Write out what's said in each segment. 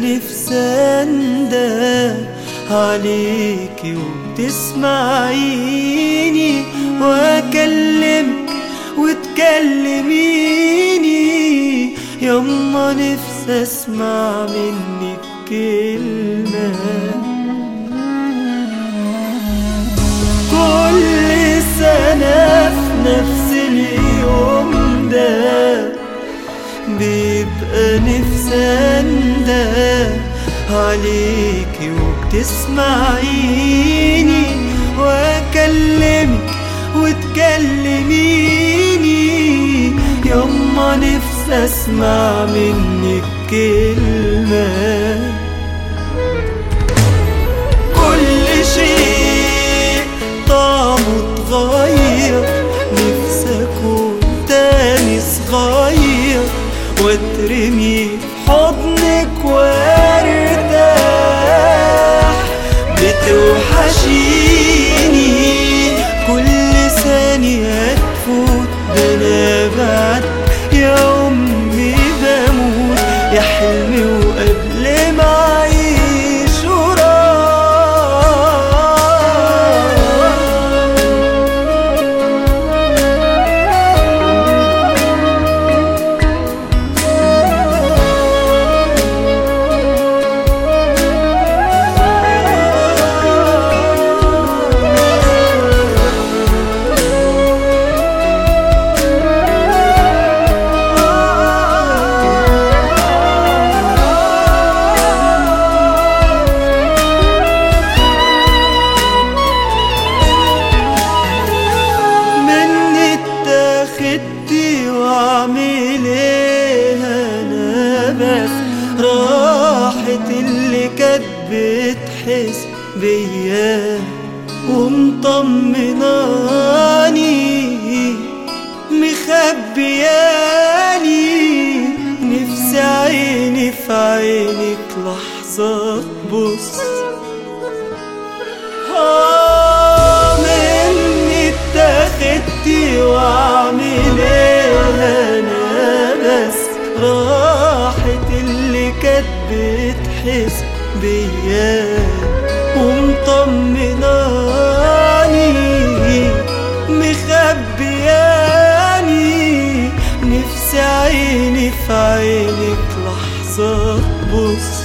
نفسي انده عليكي وتسمعيني واكلمك وتكلميني يما نفسي اسمع منك كلمة كل سنة في نفس اليوم ده بيبقى نفسي انده عليكي وبتسمعيني واكلمك وتكلميني يما نفسي اسمع منك كلمه كل شيء طعمه اتغير نفسي اكون تاني صغير واترمي في حضنك وارتاح بتوحشيني كل ثانية تفوت ده انا بعد يا امي بموت يا حلمي وقبل ما اعيش وراك مني اتاخدتي واعمل ايه انا بس راحت اللي كانت بتحس بيا ومطمناني مخبياني نفسي عيني في عينك لحظة تبص آه مني اتاخدتي واعمل ايه انا بس راحت اللي كانت بتحس بيا ومطمناني مخبياني نفسي عيني في عينك لحظة تبص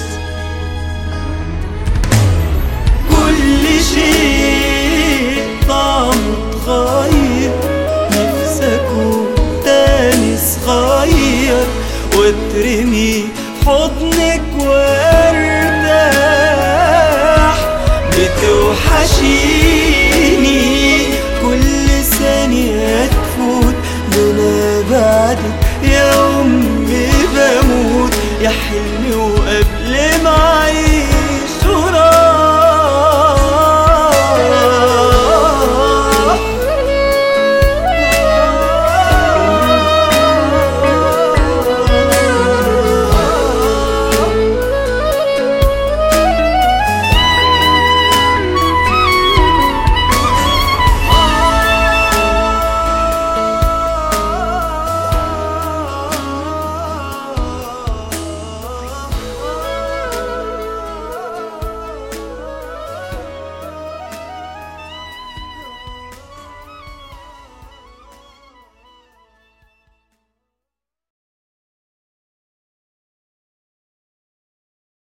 كل شيء طعمه اتغير نفسي اكون تاني صغير واترمي في حضنك وارتاح بتوحشيني